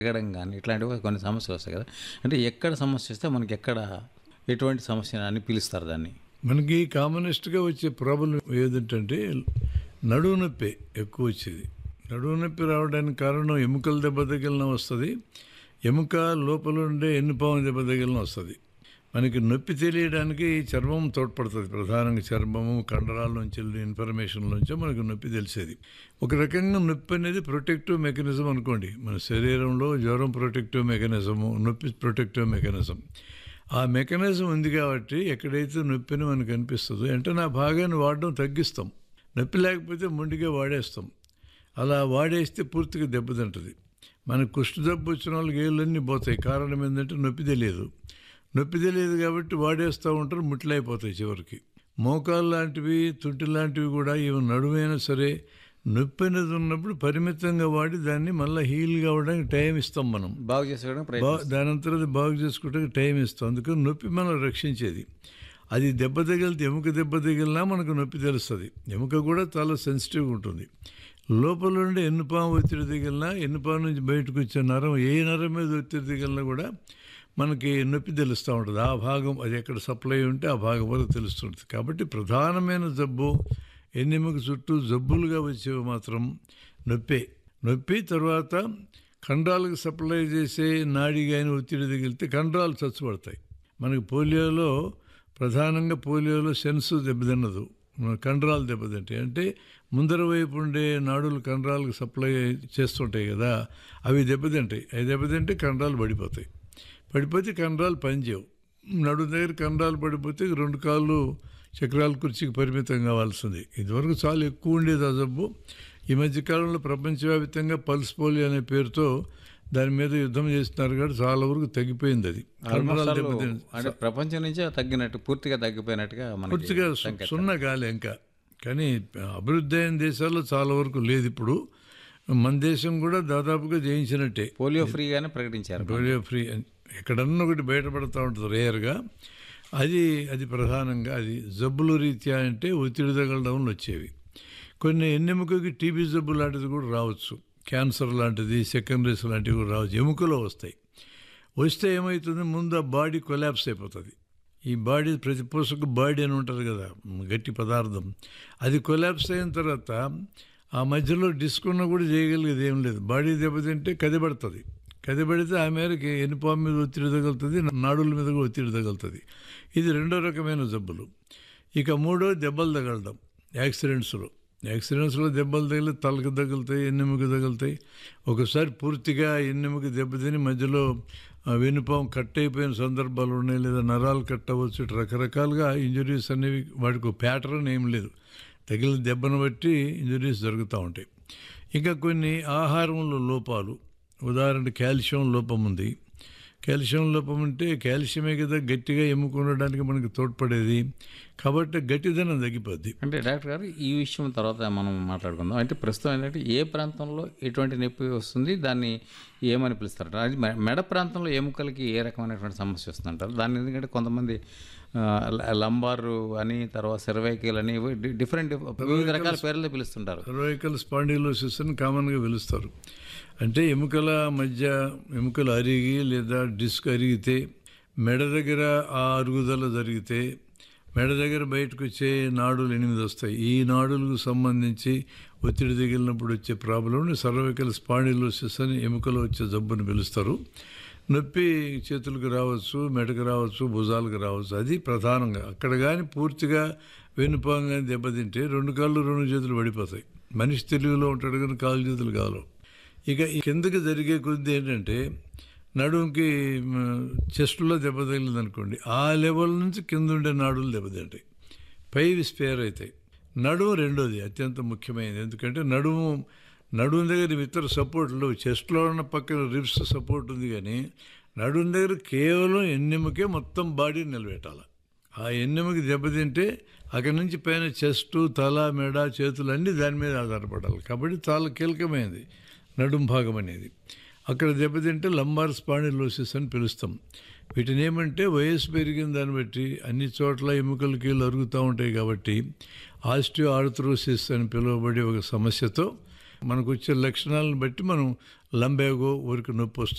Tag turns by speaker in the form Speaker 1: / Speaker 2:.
Speaker 1: ఎగడం కానీ ఇట్లాంటివి కొన్ని సమస్యలు వస్తాయి కదా అంటే ఎక్కడ సమస్య వస్తే మనకి ఎక్కడ ఎటువంటి సమస్య అని పిలుస్తారు దాన్ని
Speaker 2: మనకి కామనెస్ట్గా వచ్చే ప్రాబ్లం ఏదంటే నడువు నొప్పి ఎక్కువ వచ్చేది నడువు నొప్పి రావడానికి కారణం ఎముకల దెబ్బ తగిలిన వస్తుంది ఎముక లోపల ఉండే ఎన్నుపాము దెబ్బ తగిలిన వస్తుంది మనకి నొప్పి తెలియడానికి చర్మం తోడ్పడుతుంది ప్రధానంగా చర్మము కండరాల నుంచి ఇన్ఫర్మేషన్ నుంచో మనకు నొప్పి తెలిసేది ఒక రకంగా నొప్పి అనేది ప్రొటెక్టివ్ మెకానిజం అనుకోండి మన శరీరంలో జ్వరం ప్రొటెక్టివ్ మెకానిజము నొప్పి ప్రొటెక్టివ్ మెకానిజం ఆ మెకానిజం ఉంది కాబట్టి ఎక్కడైతే నొప్పిని మనకు అనిపిస్తుందో వెంటనే ఆ భాగాన్ని వాడడం తగ్గిస్తాం నొప్పి లేకపోతే మొండిగా వాడేస్తాం అలా వాడేస్తే పూర్తిగా దెబ్బతింటుంది మనకు కుష్టి జబ్బు వచ్చిన వాళ్ళకి ఏళ్ళన్నీ పోతాయి కారణం ఏంటంటే నొప్పి తెలియదు నొప్పి తెలియదు కాబట్టి వాడేస్తూ ఉంటారు ముట్లైపోతాయి చివరికి మోకాలు లాంటివి తుంటి లాంటివి కూడా ఇవి నడుమైనా సరే నొప్పి అనేది ఉన్నప్పుడు పరిమితంగా వాడి దాన్ని మళ్ళీ హీల్ కావడానికి టైం ఇస్తాం మనం
Speaker 1: బాగు చేసుకోవడం
Speaker 2: బా
Speaker 1: ప్రయత్నం
Speaker 2: దానంతరం అది బాగు చేసుకోవడానికి టైం ఇస్తాం అందుకని నొప్పి మనం రక్షించేది అది దెబ్బ తగిలితే ఎముక దెబ్బ తగిలినా మనకు నొప్పి తెలుస్తుంది ఎముక కూడా చాలా సెన్సిటివ్గా ఉంటుంది లోపల ఉండే ఎన్నుపాము ఒత్తిడి తగిలినా ఎన్నుపాము నుంచి బయటకు వచ్చే నరం ఏ నరం మీద ఒత్తిడి తగిలినా కూడా మనకి నొప్పి తెలుస్తూ ఉంటుంది ఆ భాగం అది ఎక్కడ సప్లై ఉంటే ఆ భాగం వరకు తెలుస్తుంటుంది కాబట్టి ప్రధానమైన జబ్బు ఎన్నెముక చుట్టూ జబ్బులుగా వచ్చేవి మాత్రం నొప్పే నొప్పి తర్వాత కండరాలకు సప్లై చేసే నాడి కానీ ఒత్తిడి తగిలితే కండరాలు చచ్చుపడతాయి మనకి పోలియోలో ప్రధానంగా పోలియోలో సెన్స్ దెబ్బతిన్నదు మన కండరాలు దెబ్బతింటాయి అంటే ముందర వైపు ఉండే నాడులు కండరాలకు సప్లై చేస్తుంటాయి కదా అవి దెబ్బతింటాయి అవి దెబ్బతింటే కండరాలు పడిపోతాయి పడిపోతే కండరాలు పనిచేయవు నడు దగ్గర కండరాలు పడిపోతే రెండు కాళ్ళు చక్రాల కుర్చీకి పరిమితం కావాల్సింది ఇదివరకు చాలా ఎక్కువ ఉండేది ఆ జబ్బు ఈ మధ్య కాలంలో ప్రపంచవ్యాప్తంగా పల్స్ పోలియో అనే పేరుతో దాని మీద యుద్ధం చేస్తున్నారు కాబట్టి చాలా వరకు తగ్గిపోయింది అది కండరాలు దెబ్బతిన
Speaker 1: అంటే ప్రపంచం నుంచే తగ్గినట్టు పూర్తిగా తగ్గిపోయినట్టుగా మనకి
Speaker 2: పూర్తిగా సు-
Speaker 1: సంకేతం.
Speaker 2: సున్నా గాలి ఇంకా కానీ అభివృద్ధి అయిన దేశాల్లో చాలా వరకు లేదు ఇప్పుడు మన దేశం కూడా దాదాపుగా జయించినట్టే
Speaker 1: పోలియో ఫ్రీగానే ప్రకటించారు
Speaker 2: పోలియో ఫ్రీ అని ఎక్కడన్నా ఒకటి బయటపడుతూ ఉంటుంది రేర్గా అది అది ప్రధానంగా అది జబ్బుల రీత్యా అంటే ఒత్తిడి తగలడం వచ్చేవి కొన్ని ఎన్నెముకకి టీబీ జబ్బు లాంటిది కూడా రావచ్చు క్యాన్సర్ లాంటిది సెకండరీస్ లాంటివి కూడా రావచ్చు ఎముకలో వస్తాయి వస్తే ఏమవుతుంది ముందు ఆ బాడీ కొలాప్స్ అయిపోతుంది ఈ బాడీ ప్రతి పూసకు బాడీ అని ఉంటుంది కదా గట్టి పదార్థం అది కొలాప్స్ అయిన తర్వాత ఆ మధ్యలో డిస్క్ ఉన్న కూడా చేయగలిగేది ఏం లేదు బాడీ దెబ్బతింటే కదిపడుతుంది కదిపడితే ఆ మేరకి ఎనుపాము మీద ఒత్తిడి తగులుతుంది నాడుల మీద కూడా ఒత్తిడి తగులుతుంది ఇది రెండో రకమైన జబ్బులు ఇక మూడో దెబ్బలు తగలడం యాక్సిడెంట్స్లో యాక్సిడెంట్స్లో దెబ్బలు తగిలి తలకు తగులుతాయి ఎన్నెముక తగులుతాయి ఒకసారి పూర్తిగా ఎన్నెముక దెబ్బతిని మధ్యలో ఆ, వెనుపాము కట్ అయిపోయిన సందర్భాలు ఉన్నాయి లేదా నరాలు కట్ అవ్వచ్చు ఇట్లా రకరకాలుగా ఇంజురీస్ అనేవి వాటికి ఒక ప్యాటర్న్ ఏం లేదు తగిలిన దెబ్బను బట్టి ఇంజురీస్ జరుగుతూ ఉంటాయి ఇంకా కొన్ని ఆహారంలో లోపాలు ఉదాహరణ కాల్షియం లోపం ఉంది కాల్షియం లోపం ఉంటే కాల్షియమే కదా గట్టిగా ఎముక ఉండడానికి మనకి తోడ్పడేది కాబట్టి గట్టిదనం తగ్గిపోద్ది
Speaker 1: అంటే డాక్టర్ గారు ఈ విషయం తర్వాత మనం మాట్లాడుకుందాం అంటే ప్రస్తుతం ఏంటంటే ఏ ప్రాంతంలో ఎటువంటి నొప్పి వస్తుంది దాన్ని ఏమని పిలుస్తారు అది మె- మెడ ప్రాంతంలో ఎముకలకి ఏ రకమైనటువంటి సమస్య వస్తుందంటారు దాన్ని ఎందుకంటే కొంతమంది ఆ, ల- లంబారు అని తర్వాత సెర్వైకల్ అని ఇవి డి- డిఫరెంట్ వివిధ రకాల పేర్లతో పిలుస్తుంటారు
Speaker 2: సర్వైకల్ స్పాండిలోసిస్ అని కామన్గా పిలుస్తారు అంటే ఎముకల మధ్య ఎముకలు అరిగి లేదా డిస్క్ అరిగితే మెడ దగ్గర ఆ అరుగుదల జరిగితే మెడ దగ్గర బయటకు వచ్చే నాడులు ఎనిమిది వస్తాయి ఈ నాడులకు సంబంధించి ఒత్తిడి తగిలినప్పుడు వచ్చే ప్రాబ్లంని సర్వైకల్ స్పాండిలోసిస్ అని ఎముకలో వచ్చే జబ్బుని పిలుస్తారు నొప్పి చేతులకు రావచ్చు మెడకు రావచ్చు భుజాలకు రావచ్చు అది ప్రధానంగా అక్కడ కానీ పూర్తిగా వెనుపాం కానీ దెబ్బతింటే రెండు కాళ్ళు రెండు చేతులు పడిపోతాయి మనిషి తెలివిలో ఉంటాడు కానీ కాళ్ళు చేతులు కాలు ఇక ఈ కిందకి జరిగే కొద్ది ఏంటంటే నడుంకి చెస్ట్లో దెబ్బ తగిలింది అనుకోండి ఆ లెవెల్ నుంచి కింద ఉండే నాడులు దెబ్బతింటాయి పైవి స్పేర్ అవుతాయి నడుము రెండోది అత్యంత ముఖ్యమైనది ఎందుకంటే నడుము నడుము దగ్గర ఇతర సపోర్ట్లు చెస్ట్లో ఉన్న పక్కన రిబ్స్ సపోర్ట్ ఉంది కానీ నడుము దగ్గర కేవలం ఎన్నెముకే మొత్తం బాడీ నిలబెట్టాలి ఆ ఎన్నెముకి దెబ్బతింటే అక్కడి నుంచి పైన చెస్ట్ తల మెడ చేతులు అన్నీ దాని మీద ఆధారపడాలి కాబట్టి చాలా కీలకమైనది నడుం భాగం అనేది అక్కడ దెబ్బతింటే లంబార్ స్పాండిలోసిస్ అని పిలుస్తాం వీటిని ఏమంటే వయస్సు పెరిగిన దాన్ని బట్టి అన్ని చోట్ల ఎముకలు కీళ్ళు అరుగుతూ ఉంటాయి కాబట్టి ఆస్టియో ఆర్థరోసిస్ అని పిలువబడే ఒక సమస్యతో మనకు వచ్చే లక్షణాలను బట్టి మనం లంబాగో ఊరికి నొప్పి వస్తుంది